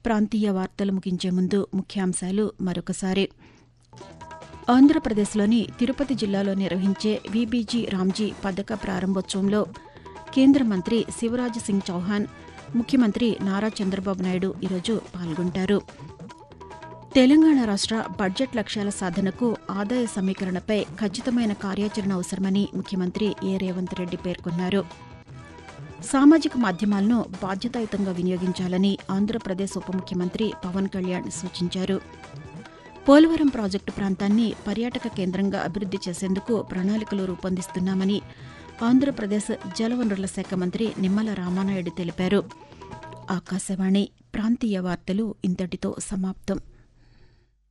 ప్రాంతీయ వార్తలు ముగించే ముందు ముఖ్యాంశాలు మరొకసారి ఆంధ్రప్రదేశ్లోని తిరుపతి జిల్లాలో నిర్వహించే వీబీజీ రామ్జీ పథక ప్రారంభోత్సవంలో కేంద్ర మంత్రి శివరాజ్ సింగ్ చౌహాన్ ముఖ్యమంత్రి నారా చంద్రబాబు నాయుడు ఈరోజు పాల్గొంటారు తెలంగాణ రాష్ట బడ్జెట్ లక్ష్యాల సాధనకు ఆదాయ సమీకరణపై ఖచ్చితమైన కార్యాచరణ అవసరమని ముఖ్యమంత్రి ఏ రేవంత్ రెడ్డి పేర్కొన్నారు సామాజిక మాధ్యమాలను బాధ్యతాయుతంగా వినియోగించాలని ఆంధ్రప్రదేశ్ ఉప ముఖ్యమంత్రి పవన్ కళ్యాణ్ సూచించారు పోలవరం ప్రాజెక్టు ప్రాంతాన్ని పర్యాటక కేంద్రంగా అభివృద్ది చేసేందుకు ప్రణాళికలు రూపొందిస్తున్నామని ఆంధ్రప్రదేశ్ జలవనరుల శాఖ మంత్రి నిమ్మల రామానాయుడు తెలిపారు ఆకాశవాణి ప్రాంతీయ వార్తలు ఇంతటితో సమాప్తం